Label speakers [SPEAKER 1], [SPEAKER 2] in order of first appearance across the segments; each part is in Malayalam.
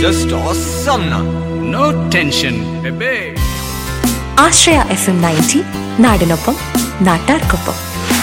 [SPEAKER 1] just awesome now.
[SPEAKER 2] No tension baby
[SPEAKER 3] Asraya F M ninety നാടിനൊപ്പം നാട്ടാർക്കൊപ്പം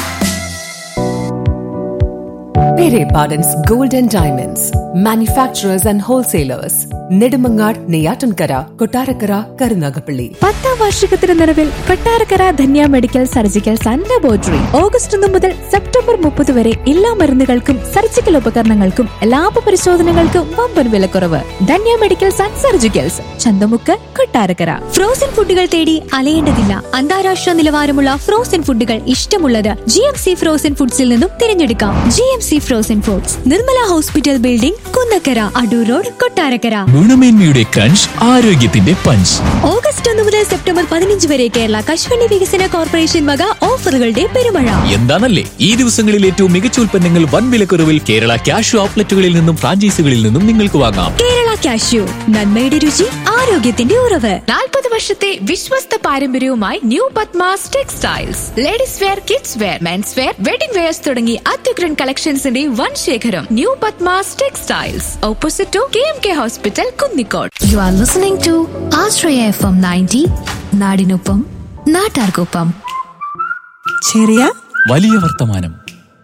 [SPEAKER 4] Pere Pardon's Gold and Diamonds, manufacturers and wholesalers, Nedumangad, Neyatankara, Kotarakara, Karunagapalli.
[SPEAKER 5] പത്താം വാർഷികത്തിന് നിലവിൽ Kottarakkara Dhanya medical surgicals and laboratory August ഒന്ന് മുതൽ സെപ്റ്റംബർ മുപ്പത് വരെ എല്ലാ മരുന്നുകൾക്കും സർജിക്കൽ ഉപകരണങ്ങൾക്കും ലാഭ പരിശോധനകൾക്കും വമ്പൻ വിലക്കുറവ് Dhanya medicals and surgicals Chanthamukku Kottarakkara
[SPEAKER 6] frozen ഫുഡുകൾ തേടി അലയേണ്ടതില്ല അന്താരാഷ്ട്ര നിലവാരമുള്ള ഫ്രോസൺ ഫുഡുകൾ ഇഷ്ടമുള്ളത് ജി എം സി ഫ്രോസൺ ഫുഡ്സിൽ നിന്നും തിരഞ്ഞെടുക്കാം G M C frozen foods Nirmala hospital building Kunnakkara Adoor road Kottarakkara
[SPEAKER 7] ഗുണമേന്മയുടെ ക്രഞ്ച് ആരോഗ്യത്തിന്റെ പഞ്ച്
[SPEAKER 6] ഓഗസ്റ്റ് ഒന്ന് മുതൽ സെപ്റ്റംബർ പതിനഞ്ച് വരെ കേരള കശുവണ്ടി വികസന കോർപ്പറേഷൻ വക ഓഫറുകളുടെ പെരുമഴ
[SPEAKER 7] എന്താണല്ലേ ഈ ദിവസങ്ങളിൽ ഏറ്റവും മികച്ച ഉൽപ്പന്നങ്ങൾ വൻ വിലക്കുറവിൽ കേരള ക്യാഷ് ഔട്ട്ലെറ്റുകളിൽ നിന്നും ഫ്രാഞ്ചൈസികളിൽ നിന്നും നിങ്ങൾക്ക് വാങ്ങാം
[SPEAKER 6] കേരള കാഷ്യൂ നന്മയുടെ രുചി ആരോഗ്യത്തിന്റെ ഉറവ്
[SPEAKER 8] നാൽപ്പത് വർഷത്തെ വിശ്വസ്ത പാരമ്പര്യവുമായി new Padmas textiles ladies wear kids wear men's wear wedding wears തുടങ്ങി അത്യുഗ്രൻ കളക്ഷൻസിന്റെ വൻ ശേഖരം new Padmas textiles opposite to K M K hospital Kunnicode
[SPEAKER 6] you are listening to Asraya F M ninety നാടിനൊപ്പം നാട്ടാർക്കൊപ്പം
[SPEAKER 9] ചെറിയ
[SPEAKER 7] വലിയ വർത്തമാനം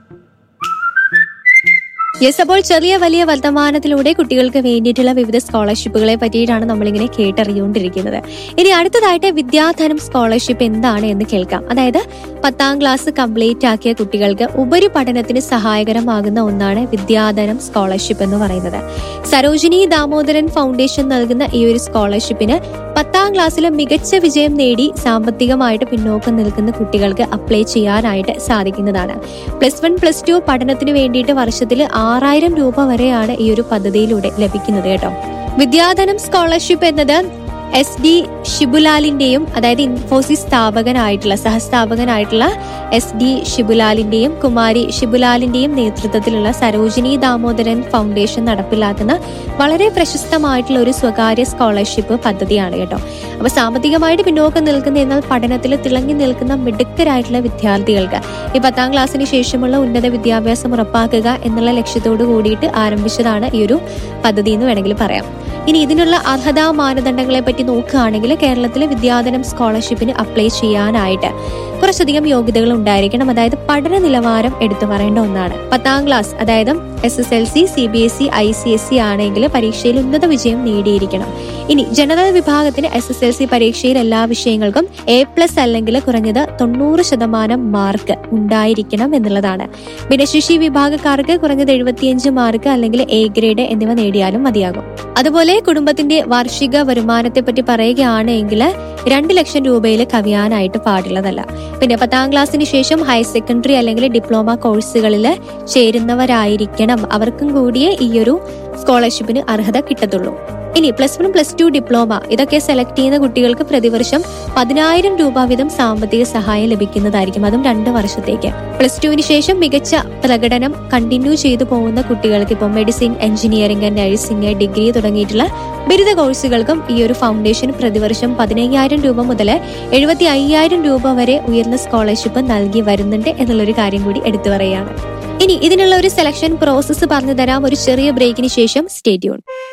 [SPEAKER 6] യെസ് അപ്പോൾ ചെറിയ വലിയ വർത്തമാനത്തിലൂടെ കുട്ടികൾക്ക് വേണ്ടിയിട്ടുള്ള വിവിധ സ്കോളർഷിപ്പുകളെ പറ്റിയിട്ടാണ് നമ്മളിങ്ങനെ കേട്ടറിയുകൊണ്ടിരിക്കുന്നത് ഇനി അടുത്തതായിട്ട് വിദ്യാധനം സ്കോളർഷിപ്പ് എന്താണ് എന്ന് കേൾക്കാം അതായത് പത്താം ക്ലാസ് കംപ്ലീറ്റ് ആക്കിയ കുട്ടികൾക്ക് ഉപരിപഠനത്തിന് സഹായകരമാകുന്ന ഒന്നാണ് വിദ്യാധനം സ്കോളർഷിപ്പ് എന്ന് പറയുന്നത് സരോജിനി ദാമോദരൻ ഫൗണ്ടേഷൻ നൽകുന്ന ഈ ഒരു സ്കോളർഷിപ്പിന് പത്താം ക്ലാസ്സിൽ മികച്ച വിജയം നേടി സാമ്പത്തികമായിട്ട് പിന്നോക്കം നിൽക്കുന്ന കുട്ടികൾക്ക് അപ്ലൈ ചെയ്യാനായിട്ട് സാധിക്കുന്നതാണ് പ്ലസ് വൺ പ്ലസ് ടു പഠനത്തിന് വേണ്ടിയിട്ട് വർഷത്തിൽ ആറായിരം രൂപ വരെയാണ് ഈ ഒരു പദ്ധതിയിലൂടെ ലഭിക്കുന്നത് കേട്ടോ വിദ്യാധനം സ്കോളർഷിപ്പ് എന്നത് എസ് ഡി ഷിബുലാലിന്റെയും അതായത് ഇൻഫോസിസ് സ്ഥാപകനായിട്ടുള്ള സഹസ്ഥാപകനായിട്ടുള്ള എസ് ഡി ഷിബുലാലിന്റെയും കുമാരി ഷിബുലാലിന്റെയും നേതൃത്വത്തിലുള്ള സരോജിനി ദാമോദരൻ ഫൗണ്ടേഷൻ നടപ്പിലാക്കുന്ന വളരെ പ്രശസ്തമായിട്ടുള്ള ഒരു സ്വകാര്യ സ്കോളർഷിപ്പ് പദ്ധതിയാണ് കേട്ടോ അപ്പൊ സാമ്പത്തികമായിട്ട് പിന്നോക്കം നിൽക്കുന്ന എന്നാൽ പഠനത്തിൽ തിളങ്ങി നിൽക്കുന്ന മിടുക്കരായിട്ടുള്ള വിദ്യാർത്ഥികൾക്ക് ഈ പത്താം ക്ലാസ്സിന് ശേഷമുള്ള ഉന്നത വിദ്യാഭ്യാസം ഉറപ്പാക്കുക എന്നുള്ള ലക്ഷ്യത്തോട് കൂടിയിട്ട് ആരംഭിച്ചതാണ് ഈ ഒരു പദ്ധതി എന്ന് വേണമെങ്കിൽ പറയാം ഇനി ഇതിനുള്ള അർഹതാ മാനദണ്ഡങ്ങളെ പറ്റി നോക്കുകയാണെങ്കിൽ കേരളത്തിലെ വിദ്യാധനം സ്കോളർഷിപ്പിന് അപ്ലൈ ചെയ്യാനായിട്ട് കുറച്ചധികം യോഗ്യതകൾ ഉണ്ടായിരിക്കണം അതായത് പഠന നിലവാരം എടുത്തു പറയേണ്ട ഒന്നാണ് പത്താം ക്ലാസ് അതായത് S S L C C B S E I C S C ആണെങ്കിൽ പരീക്ഷയിൽ ഉന്നത വിജയം നേടിയിരിക്കണം ഇനി ജനറൽ വിഭാഗത്തിന് എസ് എസ് എൽ സി പരീക്ഷയിൽ എല്ലാ വിഷയങ്ങൾക്കും എ പ്ലസ് അല്ലെങ്കിൽ കുറഞ്ഞത് തൊണ്ണൂറ് ശതമാനം മാർക്ക് ഉണ്ടായിരിക്കണം എന്നുള്ളതാണ് ഭിന്നശേഷി വിഭാഗക്കാർക്ക് കുറഞ്ഞത് എഴുപത്തിയഞ്ച് മാർക്ക് അല്ലെങ്കിൽ എ ഗ്രേഡ് എന്നിവ നേടിയാലും മതിയാകും അതുപോലെ കുടുംബത്തിന്റെ വാർഷിക വരുമാനത്തെ പറ്റി പറയുകയാണെങ്കിൽ രണ്ട് ലക്ഷം രൂപയിൽ കവിയാനായിട്ട് പാടുള്ളതല്ല പിന്നെ പത്താം ക്ലാസ്സിന് ശേഷം ഹയർ സെക്കൻഡറി അല്ലെങ്കിൽ ഡിപ്ലോമ കോഴ്സുകളിൽ ചേരുന്നവരായിരിക്കണം അവർക്കും കൂടിയേ ഈ ഒരു സ്കോളർഷിപ്പിന് അർഹത കിട്ടത്തുള്ളൂ ഇനി plus one plus two diploma ഇതൊക്കെ സെലക്ട് ചെയ്യുന്ന കുട്ടികൾക്ക് പ്രതിവർഷം പതിനായിരം രൂപ വീതം സാമ്പത്തിക സഹായം ലഭിക്കുന്നതായിരിക്കും അതും രണ്ട് വർഷത്തേക്ക് പ്ലസ് ടുവിന് ശേഷം മികച്ച പ്രകടനം കണ്ടിന്യൂ ചെയ്തു പോകുന്ന കുട്ടികൾക്ക് ഇപ്പോൾ മെഡിസിൻ എഞ്ചിനീയറിംഗ് നഴ്സിംഗ് ഡിഗ്രി തുടങ്ങിയിട്ടുള്ള ബിരുദ കോഴ്സുകൾക്കും ഈ ഒരു ഫൗണ്ടേഷൻ പ്രതിവർഷം പതിനയ്യായിരം രൂപ മുതൽ എഴുപത്തി അയ്യായിരം രൂപ വരെ ഉയർന്ന സ്കോളർഷിപ്പ് നൽകി വരുന്നുണ്ട് എന്നുള്ളൊരു കാര്യം കൂടി എടുത്തു പറയുകയാണ് ഇനി ഇതിനുള്ള ഒരു സെലക്ഷൻ പ്രോസസ്സ് പറഞ്ഞു തരാം ഒരു ചെറിയ ബ്രേക്കിന് ശേഷം സ്റ്റേറ്റ്യൂൺ